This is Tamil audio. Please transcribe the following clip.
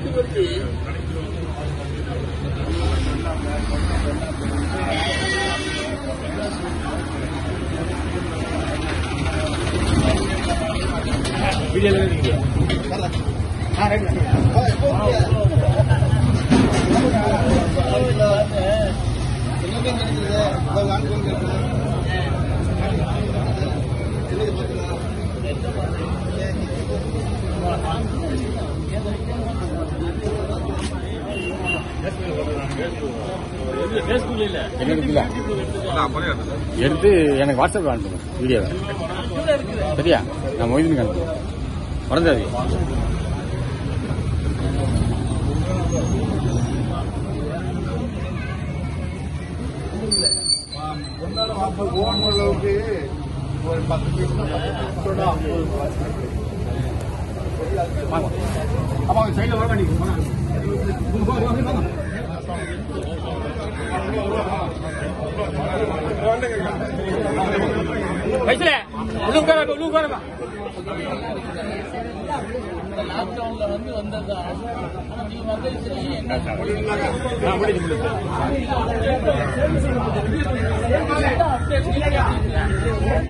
எனக்கு இல்ல எடுத்து எனக்கு வாட்ஸ்அப்ல அனுப்புங்க வீடியோவை சரியா நான் மொய்தீனுக்கு அனுப்புறேன் மறந்தாது அளவுக்கு ஒரு பத்து ஆமாம் சைடில் வர வயசுல உள்ளு உட்கார உள்ளு உட்கார லாக்டவுன்ல வந்து வந்ததா ஆனா நீங்க வந்து என்ன